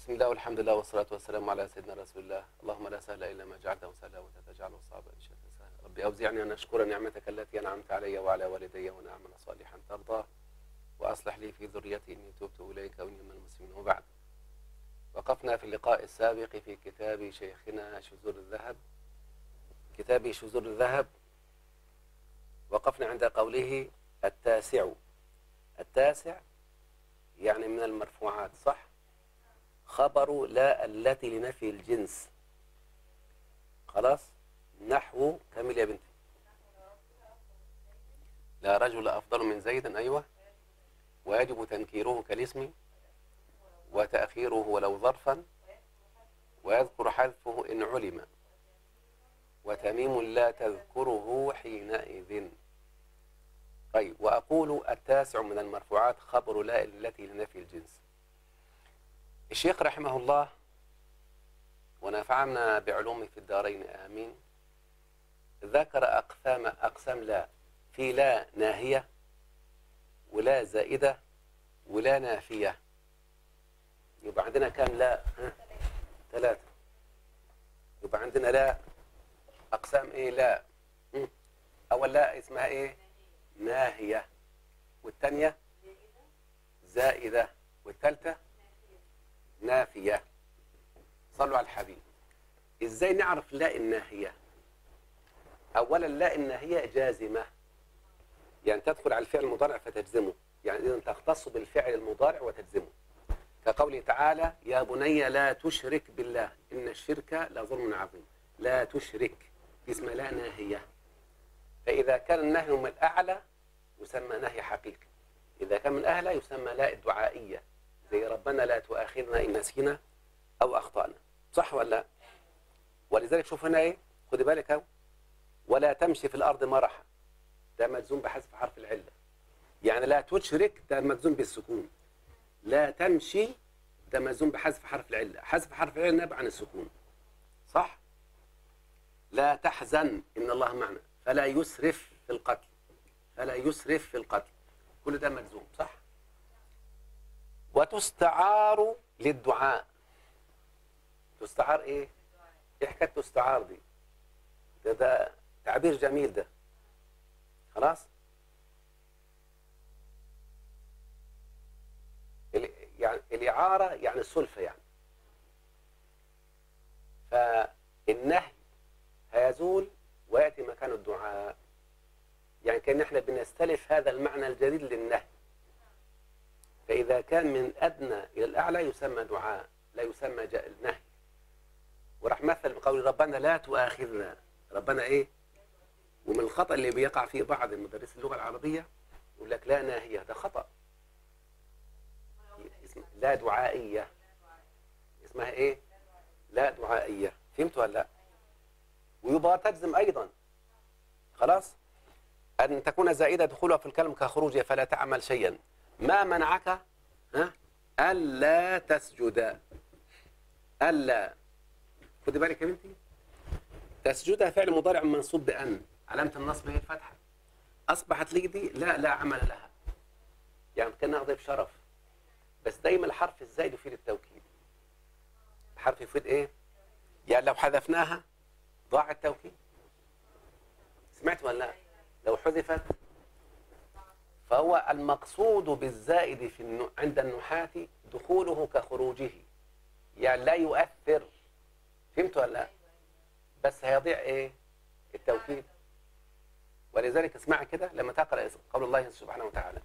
بسم الله والحمد لله والصلاة والسلام على سيدنا رسول الله اللهم لا سهل إلا ما جعلته سهلا وأنت تجعله صعبا إن شئت سهلا ربي أوزعني أن أشكر نعمتك التي أنعمت علي وعلى والدي وأن أعمل صالحا ترضاه وأصلح لي في ذريتي إني تبت إليك وإني من المسلمين وبعد وقفنا في اللقاء السابق في كتاب شيخنا شذور الذهب كتاب شذور الذهب وقفنا عند قوله التاسع التاسع يعني من المرفوعات صح خبر لا التي لنفي الجنس خلاص نحو كمل يا بنتي لا رجل أفضل من زيد أيوة ويجب تنكيره كالاسم وتأخيره ولو ظرفا ويذكر حذفه إن علم وتميم لا تذكره حينئذ طيب وأقول التاسع من المرفوعات خبر لا التي لنفي الجنس الشيخ رحمه الله ونفعنا بعلومه في الدارين آمين ذكر أقسام أقسام لا في لا ناهية ولا زائدة ولا نافية يبقى عندنا كام لا ها؟ ثلاثة يبقى عندنا لا أقسام إيه لا م? أول لا اسمها إيه ناهية والثانية زائدة والثالثة نافية صلوا على الحبيب ازاي نعرف لا الناهية اولا لا الناهية جازمة يعني تدخل على الفعل المضارع فتجزمه يعني اذا تختص بالفعل المضارع وتجزمه كقوله تعالى يا بني لا تشرك بالله ان الشرك لظلم عظيم لا تشرك دي اسمها لا ناهية فاذا كان النهي من الاعلى يسمى نهي حقيقي اذا كان من الاعلى يسمى لا الدعائيه زي ربنا لا تؤاخذنا إن نسينا أو أخطأنا صح ولا لا ولذلك شوف هنا إيه خد بالك أهو ولا تمشي في الأرض مرحا ده مجزوم بحذف حرف العلة يعني لا تشرك ده مجزوم بالسكون لا تمشي ده مجزوم بحذف حرف العلة حذف حرف العلة نابع عن السكون صح لا تحزن إن الله معنا فلا يسرف في القتل فلا يسرف في القتل كل ده مجزوم صح وتستعار للدعاء تستعار ايه ايه حكايه تستعار دي ده, ده تعبير جميل ده خلاص يعني الإعارة يعني السلفة يعني فالنهي هيزول ويأتي مكان الدعاء يعني كأن احنا بنستلف هذا المعنى الجديد للنهي فإذا كان من أدنى إلى الأعلى يسمى دعاء لا يسمى جاء النهي وراح مثل بقول ربنا لا تؤاخذنا ربنا إيه ومن الخطأ اللي بيقع فيه بعض المدرسين اللغة العربية يقول لك لا ناهية ده خطأ اسم لا دعائية اسمها إيه لا دعائية فهمت ولا لا ويبغى تجزم أيضا خلاص أن تكون زائدة دخولها في الكلم كخروجها فلا تعمل شيئا ما منعك ها ألا تسجد ألا خدي بالك يا بنتي تسجدها فعل مضارع منصوب بأن علامة النصب هي الفتحة أصبحت لي دي لا لا عمل لها يعني كأنها ضيف شرف بس دايما الحرف الزائد يفيد التوكيد الحرف يفيد ايه يعني لو حذفناها ضاع التوكيد سمعت ولا لا لو حذفت فهو المقصود بالزائد في النو... عند النحاة دخوله كخروجه يعني لا يؤثر فهمت ولا لا بس هيضيع ايه التوكيد ولذلك اسمع كده لما تقرأ قول الله سبحانه وتعالى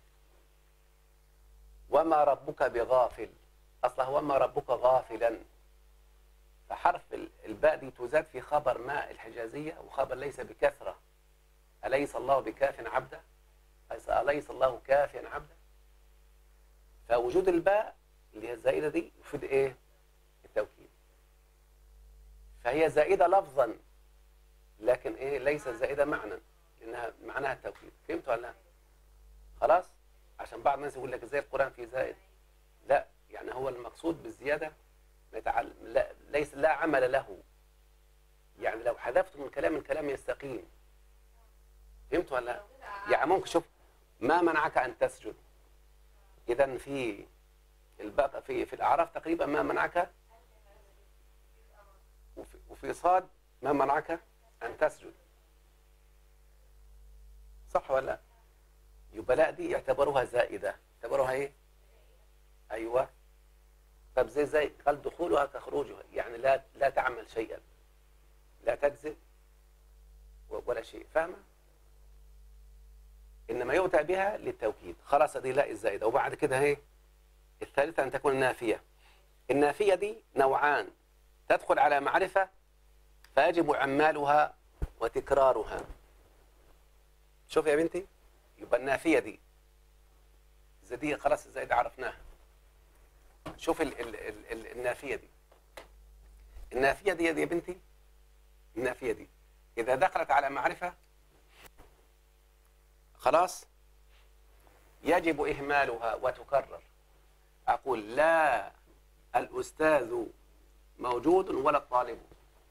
وما ربك بغافل أصلا هو ما ربك غافلا فحرف الباء دي تزاد في خبر ما الحجازية وخبر ليس بكثرة أليس الله بكاف عبده أليس الله كافيا عبدا فوجود الباء اللي هي الزائدة دي يفيد إيه التوكيد فهي زائدة لفظا لكن إيه ليست زائدة معنى لأنها معناها التوكيد فهمت ولا لا خلاص عشان بعض الناس يقول لك ازاي القرآن فيه زائد لا يعني هو المقصود بالزيادة يتعلم لا ليس لا عمل له يعني لو حذفت من كلام الكلام يستقيم فهمت ولا لا يعني ممكن شوف ما منعك أن تسجد إذا في البقى في في الاعراف تقريبا ما منعك وفي, وفي صاد ما منعك ان تسجد صح ولا لا يبقى لا دي يعتبروها زائده يعتبروها ايه ايوه طب زي زي قال دخولها كخروجها يعني لا لا تعمل شيئا لا تكذب ولا شيء فاهمه انما يؤتى بها للتوكيد خلاص دي لا الزائده وبعد كده ايه الثالثه ان تكون نافيه النافيه دي نوعان تدخل على معرفه فيجب عمالها وتكرارها شوف يا بنتي يبقى النافيه دي زي دي خلاص الزائده عرفناها شوف ال ال ال ال النافيه دي النافيه دي يا بنتي النافيه دي اذا دخلت على معرفه خلاص يجب إهمالها وتكرر أقول لا الأستاذ موجود ولا الطالب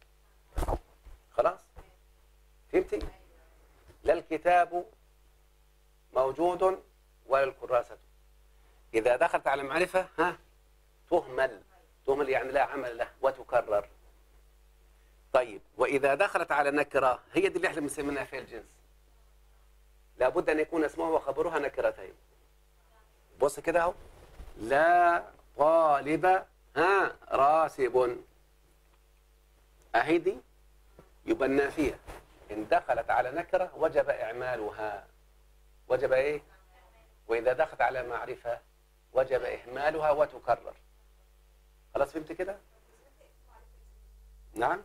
خلاص فهمتي لا الكتاب موجود ولا الكراسة إذا دخلت على معرفة ها تهمل تهمل يعني لا عمل له وتكرر طيب وإذا دخلت على نكرة هي دي اللي احنا بنسميها في الجنس لابد أن يكون اسمه وخبرها نكرتين بص كده اهو لا طالب ها راسب أهيدي يبقى النافية إن دخلت على نكرة وجب إعمالها وجب إيه وإذا دخلت على معرفة وجب إهمالها وتكرر خلاص فهمت كده نعم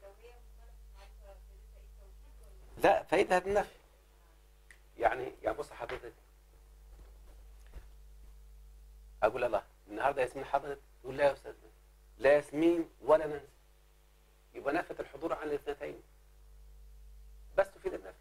لا فايدة النفي يعني يعني بص حضرتك اقول الله النهارده ياسمين حضرتك تقول لا يا استاذ لا ياسمين ولا نانسي يبقى نفت الحضور عن الاثنتين بس تفيد النفي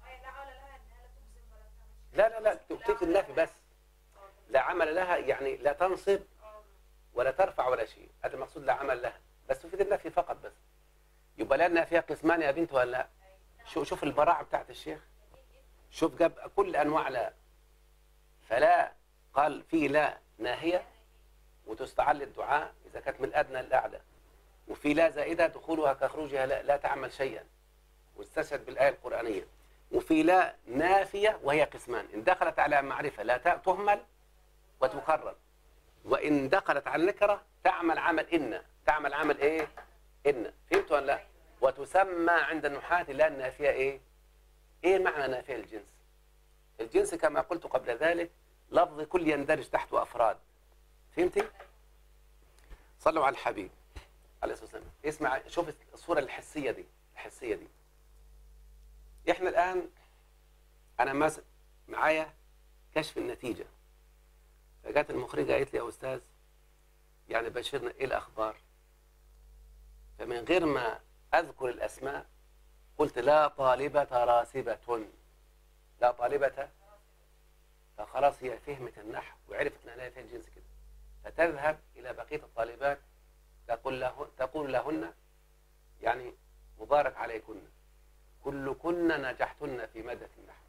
لا لا لا تفيد النفي بس لا عمل لها يعني لا تنصب ولا ترفع ولا شيء هذا المقصود لا عمل لها بس تفيد النفي فقط بس يبقى لنا فيها قسمان يا بنت ولا لا شوف شوف البراعه بتاعت الشيخ شوف جاب كل انواع لا فلا قال في لا ناهيه وتستعل الدعاء اذا كانت من الادنى للاعلى وفي لا زائده دخولها كخروجها لا, لا تعمل شيئا واستشهد بالايه القرانيه وفي لا نافيه وهي قسمان ان دخلت على معرفه لا تهمل وتكرر وان دخلت على النكره تعمل عمل ان تعمل عمل ايه ان فهمت ولا لا وتسمى عند النحاة لا النافيه ايه ايه معنى نافيه الجنس الجنس كما قلت قبل ذلك لفظ كل يندرج تحته افراد فهمتي صلوا على الحبيب عليه الصلاه والسلام اسمع شوف الصوره الحسيه دي الحسيه دي احنا الان انا مس... معايا كشف النتيجه فجت المخرجه قالت لي يا استاذ يعني بشرنا ايه الاخبار فمن غير ما اذكر الاسماء قلت لا طالبة راسبة لا طالبة فخلاص هي فهمت النحو وعرفت ان لا في الجنس كده فتذهب الى بقيه الطالبات تقول له تقول لهن يعني مبارك عليكن كلكن نجحتن في مادة النحو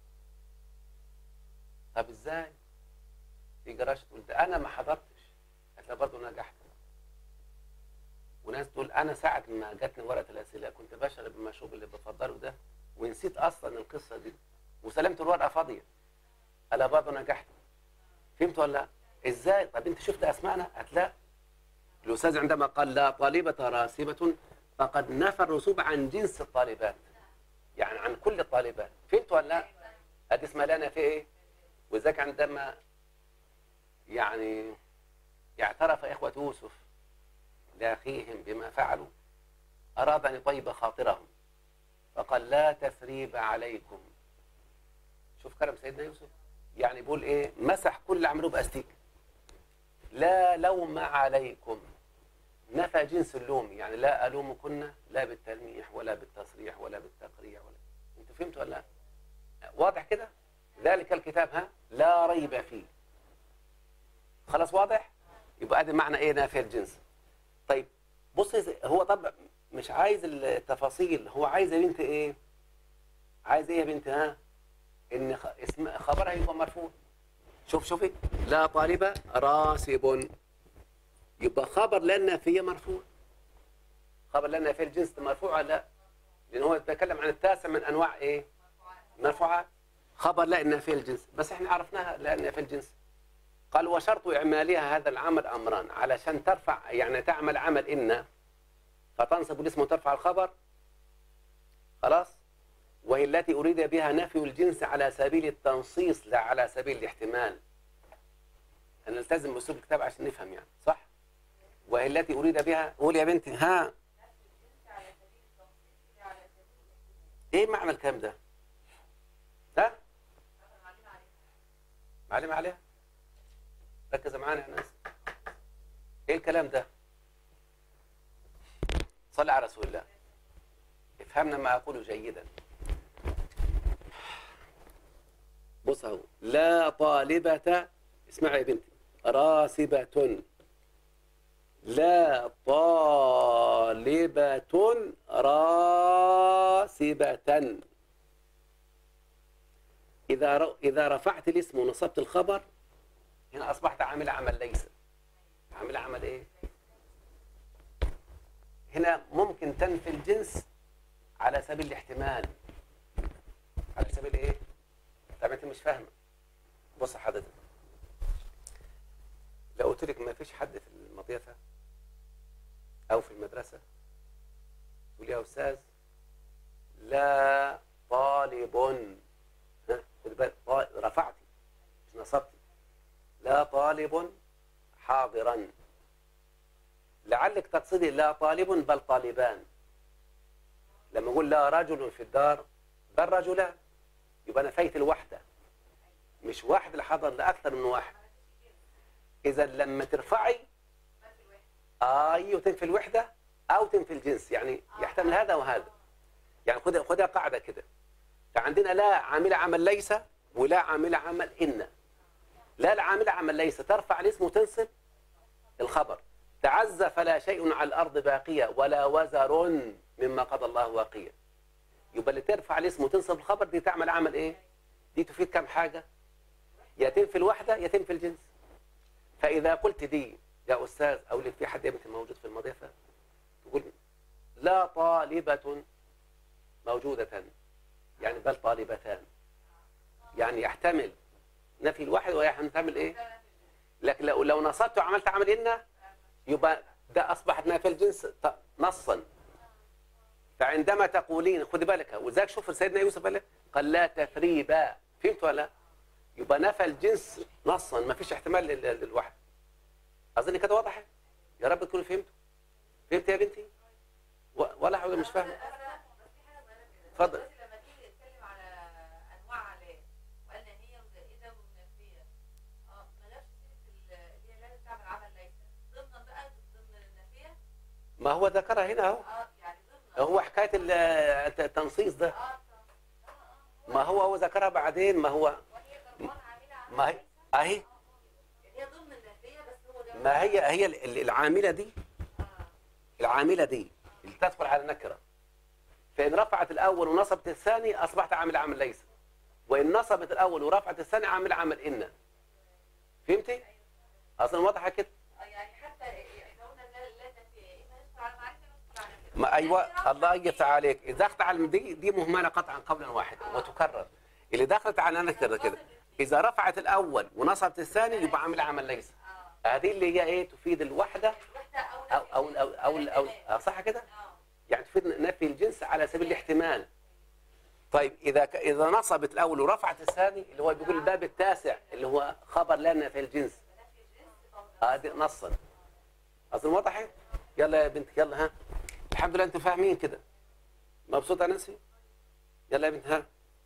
طب ازاي في جراش تقول ده انا ما حضرتش قالت برضه نجحت وناس تقول انا ساعه ما جاتني ورقه الاسئله كنت بشرب المشروب اللي بفضله ده ونسيت اصلا القصه دي وسلمت الورقه فاضيه الا برضه نجحت فهمت ولا لا ازاي طب انت شفت اسمائنا هتلاقي الاستاذ عندما قال لا طالبه راسبه فقد نفى الرسوب عن جنس الطالبات يعني عن كل الطالبات فهمت ولا لا ادي اسمها لنا في ايه وذاك عندما يعني اعترف اخوه يوسف لاخيهم بما فعلوا اراد ان يطيب خاطرهم فقال لا تثريب عليكم شوف كلام سيدنا يوسف يعني بيقول ايه مسح كل اللي عملوه باستيك لا لوم عليكم نفى جنس اللوم يعني لا الومكن لا بالتلميح ولا بالتصريح ولا بالتقريع ولا انتوا فهمتوا ولا لا واضح كده ذلك الكتاب ها لا ريب فيه خلاص واضح يبقى ادي معنى ايه نافي الجنس طيب بص هو طب مش عايز التفاصيل هو عايز يا بنت ايه عايز ايه يا بنت ها ان اسم خبرها يبقى مرفوع شوف شوفي لا طالب راسب يبقى خبر لا النافية مرفوع خبر لا النافية الجنس مرفوع ولا لا لأن هو يتكلم عن التاسع من أنواع إيه مرفوعات خبر لا النافية الجنس بس احنا عرفناها لا النافية الجنس قال وشرط إعمالها هذا العمل أمران علشان ترفع يعني تعمل عمل إن فتنصب الاسم وترفع الخبر خلاص وهي التي أريد بها نفي الجنس على سبيل التنصيص لا على سبيل الاحتمال أنا نلتزم بأسلوب الكتاب عشان نفهم يعني صح وهي التي أريد بها قول يا بنتي ها إيه معنى الكلام ده ها معلم عليها ركز معانا يا ناس ايه الكلام ده صلى على رسول الله افهمنا ما اقوله جيدا بص اهو لا طالبة اسمعي يا بنتي راسبة لا طالبة راسبة إذا ر- إذا رفعت الاسم ونصبت الخبر هنا أصبحت عامل عمل ليس عامل عمل إيه؟ هنا ممكن تنفي الجنس على سبيل الاحتمال على سبيل إيه؟ طب أنت مش فاهمة بص حضرتك لو قلت لك ما فيش حد في المضيفة أو في المدرسة تقول يا أستاذ لا طالب ها خد بالك طا- رفعتي مش نصبتي لا طالب حاضرا لعلك تقصدي لا طالب بل طالبان لما اقول لا رجل في الدار بل رجلان يبقى نفيت الوحده مش واحد اللي حضر لاكثر من واحد اذا لما ترفعي ايوه تنفي الوحده او تنفي الجنس يعني يحتمل هذا وهذا يعني خدها خدها قاعده كده فعندنا لا عامله عمل ليس ولا عامله عمل ان لا العامله عمل ليس ترفع الاسم وتنصب الخبر تعز فلا شيء على الارض باقيه ولا وزر مما قضى الله واقيا يبقى اللي ترفع الاسم وتنصب الخبر دي تعمل عمل ايه دي تفيد كم حاجه يا تنفي الوحده يا تنفي الجنس فاذا قلت دي يا استاذ او لك في حد يا بنتي موجود في المضيفه تقول لا طالبه موجوده يعني بل طالبتان يعني يحتمل نفي الواحد ويحتمل ايه لكن لو لو نصبت وعملت عمل ان يبقى ده اصبحت نافي الجنس ط- نصا فعندما تقولين خدي بالك ولذلك شوف سيدنا يوسف قال إيه؟ قال لا تثريبا فهمت ولا لا؟ يبقى نفى الجنس نصا ما فيش احتمال لل- للواحد اظن كده واضح يا رب تكونوا فهمتوا فهمت يا بنتي و- ولا حاجه مش فاهمه اتفضل لما تيجي نتكلم على انواع علام وقالنا هي وزائده ومنفيه اه ما جابش سيره ال- اللي هي لازم تعمل عمل ليس ضمن بقى ضمن النفيه ما هو ذكرها هنا اهو اه يعني ضمن هو حكايه ال- التنصيص ده اه ما هو هو ذكرها بعدين ما هو وهي ضمان عامله عمل ما هي ليس اهي يعني هي ضمن النفيه بس هو ده ما هي هي ال- ال- العامله دي اه العامله دي اللي تدخل على النكره فان رفعت الاول ونصبت الثاني اصبحت عامل عمل ليس وان نصبت الاول ورفعت الثاني عامل عمل ان فهمتي اصلا واضحه كده آه، يعني حتى احنا قلنا لا لا نفيه اما يدخل على معرفه يدخل على نفيه ما ايوه الله يفتح عليك اذا دخلت على دي دي مهمله قطعا قولا واحدا وتكرر اللي دخلت على نكره كده اذا رفعت الاول ونصبت الثاني يبقى عامل عمل ليس اه هذه اللي هي ايه تفيد الوحده الوحده او او او او او, أو, أو صح كده اه يعني تفيد نفي الجنس على سبيل الاحتمال طيب اذا ك... اذا نصبت الاول ورفعت الثاني اللي هو بيقول الباب التاسع اللي هو خبر لا نفي الجنس هذه نصا اظن وضحت يلا يا بنت يلا ها الحمد لله انتم فاهمين كده مبسوطه يا نسي يلا يا بنت ها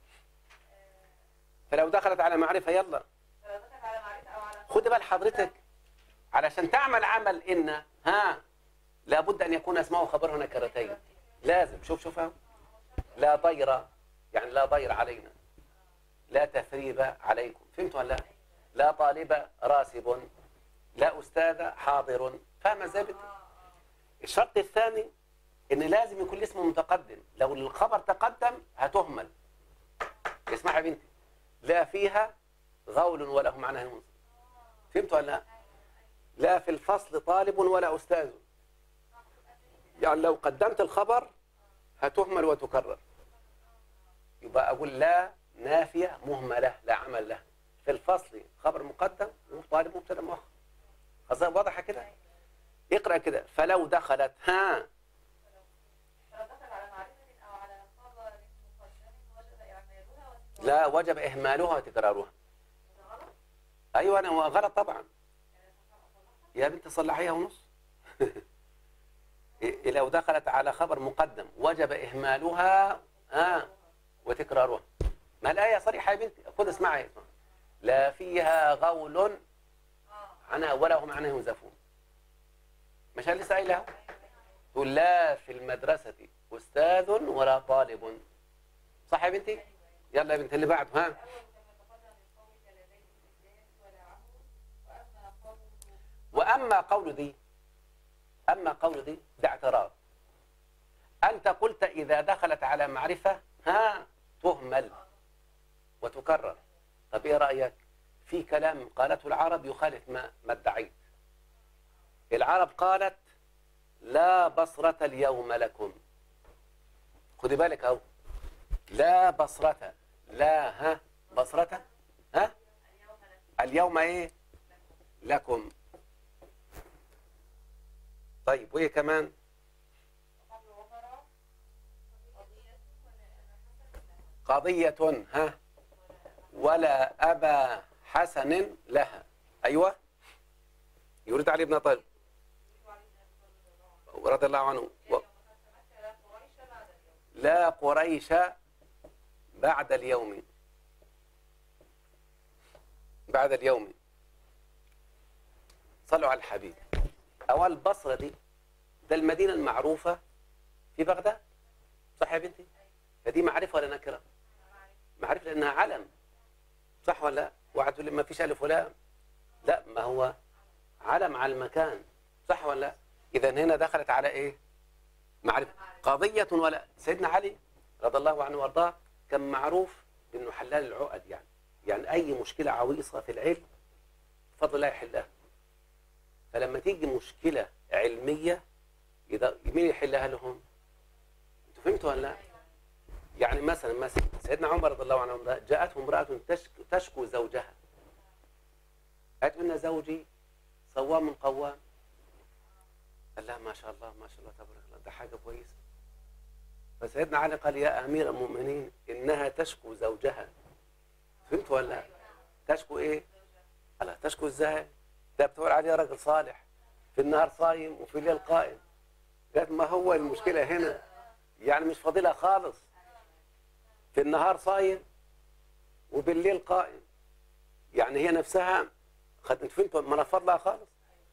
فلو دخلت على معرفه يلا فلو دخلت على معرفه او على خد بال حضرتك علشان تعمل عمل ان ها لابد ان يكون اسمه وخبره نكرتين لازم شوف شوف اهو لا ضير يعني لا ضير علينا لا تثريب عليكم فهمتوا ولا لا لا طالب راسب لا استاذ حاضر فاهم ازاي بت- الشرط الثاني ان لازم يكون الاسم متقدم لو الخبر تقدم هتهمل اسمع يا بنتي لا فيها غول ولا هم عنها ينصر فهمتوا ولا لا؟ لا في الفصل طالب ولا أستاذ يعني لو قدمت الخبر هتهمل وتكرر يبقى أقول لا نافية مهملة لا عمل له في الفصل خبر مقدم وطالب مبتدا مؤخر خلاص واضحة كده اقرأ كده فلو دخلت ها فلو دخل على معرفة أو على خبر مقدم وجب إعمالها وتكرارها. لا وجب إهمالها وتكرارها ده غلط؟ أيوة أنا غلط طبعا يا بنت صلحيها ونص إيه لو دخلت على خبر مقدم وجب إهمالها آه وتكرارها ما الآية صريحة يا بنت خذ اسمعي اسمع لا فيها غول اه عنها ولا هم عنها ينزفون مش أنا لسه قايلها تقول لا في المدرسة أستاذ ولا طالب صح يا بنتي يلا يا بنت اللي بعده ها الأول كما تقدم من قولك لديه إسلام ولا عمود وأما قوله وأما قول دي أما قول دي ده اعتراض أنت قلت إذا دخلت على معرفة ها تهمل وتكرر طب إيه رأيك في كلام قالته العرب يخالف ما, ما ادعيت العرب قالت لا بصرة اليوم لكم خدي بالك أهو لا بصرة لا ها بصرة ها اليوم إيه لكم طيب وإيه كمان قبل عمر قضية ولا أنا حسن لها قضية ها ولا أبا حسن لها أيوة يريد علي بن طالب رضي الله عنه و- لا قريش بعد اليوم بعد اليوم صلوا على الحبيب أول البصرة دي ده المدينة المعروفة في بغداد صح يا بنتي فدي معرفة ولا نكرة معرفة لأنها علم صح ولا لا واحد يقول لي ما فيش ألف ولا لا ما هو علم على المكان صح ولا لا إذا هنا دخلت على إيه معرفة قضية ولا سيدنا علي رضي الله عنه وارضاه كان معروف انه حلال العقد يعني يعني اي مشكله عويصه في العلم بفضل الله يحلها فلما تيجي مشكله علميه اذا مين يحلها لهم انتوا فهمتوا ولا لا يعني مثلا مثلا سيدنا عمر رضي الله عنه وارضاه جاءته امراه تشكو, تشكو زوجها قالت ان زوجي صوام قوام قال لها ما شاء الله ما شاء الله تبارك الله ده حاجه كويسه فسيدنا علي قال يا امير المؤمنين انها تشكو زوجها فهمت ولا لا؟ تشكو ايه قال تشكو ازاي ده بتقول عليه راجل صالح في النهار صايم وفي الليل قائم قالت ما هو المشكله هنا يعني مش فضيله خالص في النهار صايم وبالليل قائم يعني هي نفسها خد انت فهمت ما نفض لها خالص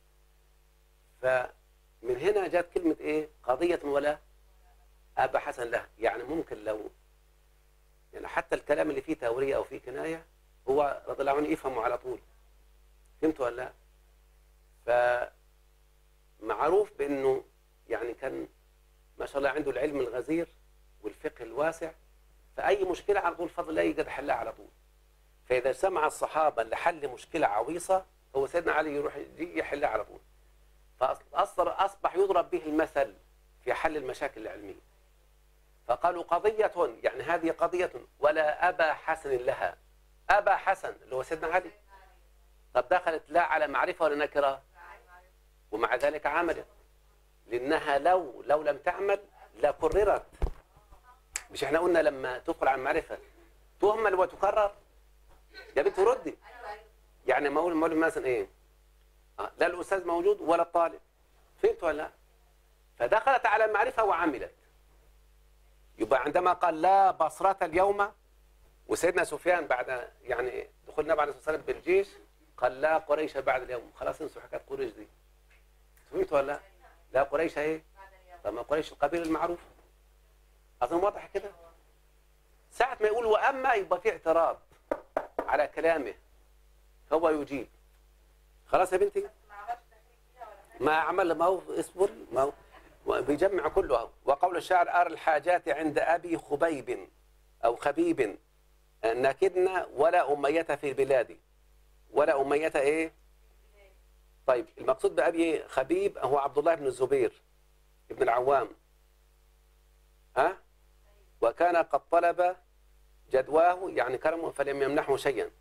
فمن هنا جت كلمه ايه قضيه ولا أبا حسن له يعني ممكن لو يعني حتى الكلام اللي فيه تورية أو فيه كناية هو رضي الله عنه يفهمه على طول فهمت ولا لا فمعروف بأنه يعني كان ما شاء الله عنده العلم الغزير والفقه الواسع فأي مشكلة على طول فضل الله يقدر يحلها على طول فإذا سمع الصحابة لحل مشكلة عويصة هو سيدنا علي يروح يجي يحلها على طول فأصبح أصبح يضرب به المثل في حل المشاكل العلمية فقالوا قضية يعني هذه قضية ولا أبا حسن لها أبا حسن اللي هو سيدنا علي طب دخلت لا على معرفة ولا نكرة ومع ذلك عملت لأنها لو لو لم تعمل لكررت مش احنا قلنا لما تدخل على المعرفة تهمل وتكرر يا بنت ردي يعني ما اقول ما اقول مثلا ايه آه، لا الأستاذ موجود ولا الطالب فهمت ولا لا فدخلت على المعرفة وعملت يبقى عندما قال لا بصرة اليوم وسيدنا سفيان بعد يعني دخول النبي عليه الصلاة والسلام بالجيش قال لا قريش بعد اليوم خلاص انسوا حكاية قريش دي فهمت ولا لا؟ لا قريش ايه؟ طب ما قريش القبيلة المعروفة أظن واضح كده ساعة ما يقول وأما يبقى في اعتراض على كلامه فهو يجيب خلاص يا بنتي؟ ما عمل ما هو اصبر ما هو بيجمع كله أهو. وقول الشاعر أرى الحاجات عند أبي خبيب أو خبيب نكدنا ولا أمية في بلادي ولا أمية إيه طيب المقصود بأبي خبيب هو عبد الله بن الزبير ابن العوام ها وكان قد طلب جدواه يعني كرمه فلم يمنحه شيئا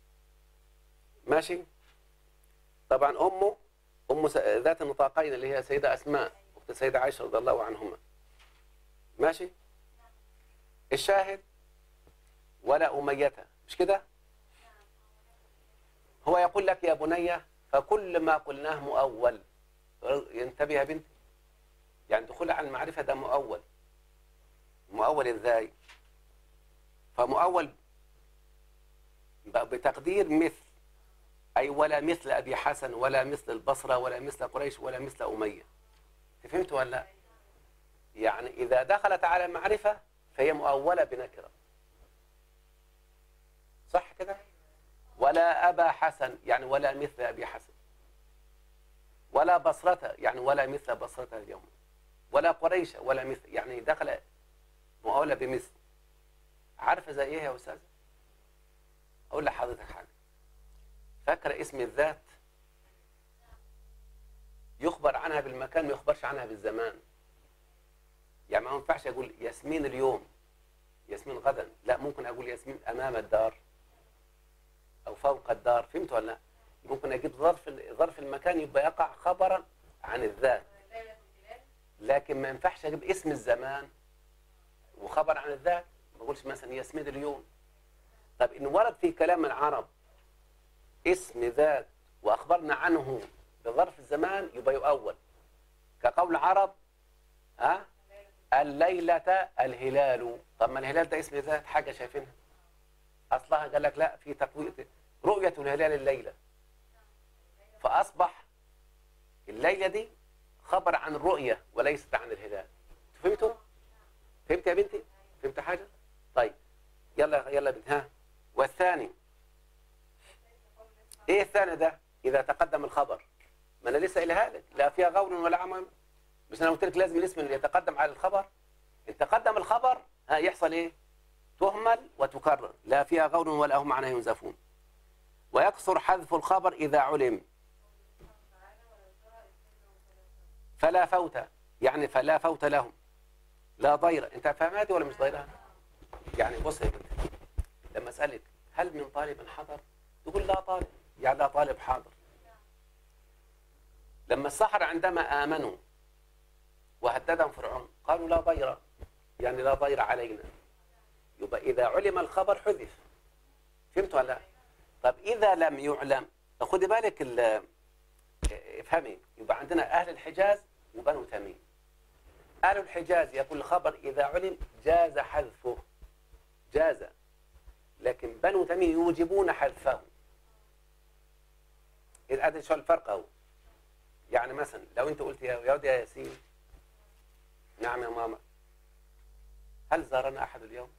ماشي طبعا أمه أم س- ذات النطاقين اللي هي سيدة أسماء أخت السيدة عائشة رضي الله عنهما ماشي الشاهد ولا أمية مش كده هو يقول لك يا بني فكل ما قلناه مؤول ينتبه يا بنتي يعني دخول على المعرفة ده مؤول مؤول ازاي فمؤول ب- بتقدير مثل أي ولا مثل أبي حسن ولا مثل البصرة ولا مثل قريش ولا مثل أمية فهمت ولا لا؟ يعني إذا دخلت على المعرفة فهي مؤولة بنكرة صح كده ولا أبا حسن يعني ولا مثل أبي حسن ولا بصرة يعني ولا مثل بصرة اليوم ولا قريش ولا مثل يعني دخل مؤولة بمثل عارفة زي إيه يا أستاذ أقول لحضرتك حاجة فاكرة اسم الذات يخبر عنها بالمكان ما يخبرش عنها بالزمان يعني ما ينفعش أقول ياسمين اليوم ياسمين غدا لا ممكن أقول ياسمين أمام الدار أو فوق الدار فهمت ولا لا ممكن أجيب ظرف ظرف المكان يبقى يقع خبرا عن الذات ليلة الهلال لكن ما ينفعش أجيب اسم الزمان وخبر عن الذات ما بقولش مثلا ياسمين اليوم طب إن ورد في كلام العرب اسم ذات وأخبرنا عنه بظرف الزمان يبقى يؤول كقول العرب ها الليلة الهلال طب ما الهلال ده اسم ذات حاجة شايفينها أصلها قال لك لا في تقوية رؤية الهلال الليلة فأصبح الليلة دي خبر عن الرؤية وليست عن الهلال فهمتوا؟ فهمت يا بنتي؟ فهمت حاجة؟ طيب يلا يلا بنت ها والثاني ايه الثاني ده؟ إذا تقدم الخبر ما أنا لسه قايلها لك لا فيها غول ولا عمل بس أنا قلت لك لازم الاسم اللي يتقدم على الخبر إن تقدم الخبر ها يحصل إيه؟ تهمل وتكرر لا فيها غول ولا هم عنها ينزفون ويكثر حذف الخبر إذا علم فلا فوت يعني فلا فوت لهم لا ضير انت فاهم هذه ولا مش ضيرها يعني بص يا بنتي لما اسالك هل من طالب حضر تقول لا طالب يعني لا طالب حاضر لما السحر عندما امنوا وهددهم فرعون قالوا لا ضير يعني لا ضير علينا يبقى اذا علم الخبر حذف فهمت ولا لا طب اذا لم يعلم خدي بالك ال- افهمي يبقى عندنا أهل الحجاز وبنو تميم أهل الحجاز يقول الخبر إذا علم جاز حذفه جاز لكن بنو تميم يوجبون حذفه إذا أدري شو الفرق أهو يعني مثلا لو أنت قلت يا ولد يا ياسين نعم يا ماما هل زارنا أحد اليوم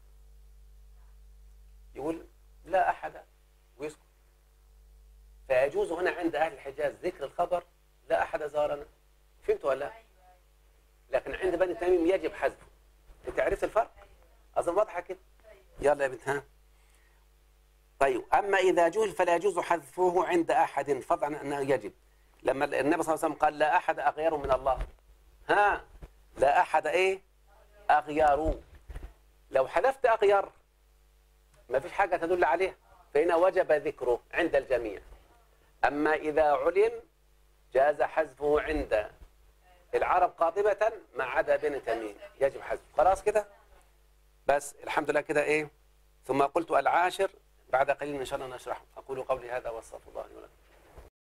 يقول لا أحد ويسكت فيجوز هنا عند أهل الحجاز ذكر الخبر لا أحد زارنا فهمت ولا لا؟ لكن عند بني تميم يجب حذفه أنت عرفت الفرق؟ أظن واضحة كده يلا يا بنت ها طيب أما إذا جهل فلا يجوز حذفه عند أحد فضلا أنه يجب لما النبي صلى الله عليه وسلم قال لا أحد أغير من الله ها لا أحد إيه أغير لو حذفت أغير ما فيش حاجة تدل عليها فهنا وجب ذكره عند الجميع أما إذا علم جاز حذفه عند العرب قاطبة ما عدا بني تميم يجب حذفه خلاص كده بس الحمد لله كده إيه ثم قلت العاشر بعد قليل إن شاء الله نشرحه أقول قولي هذا واستغفر الله لي ولكم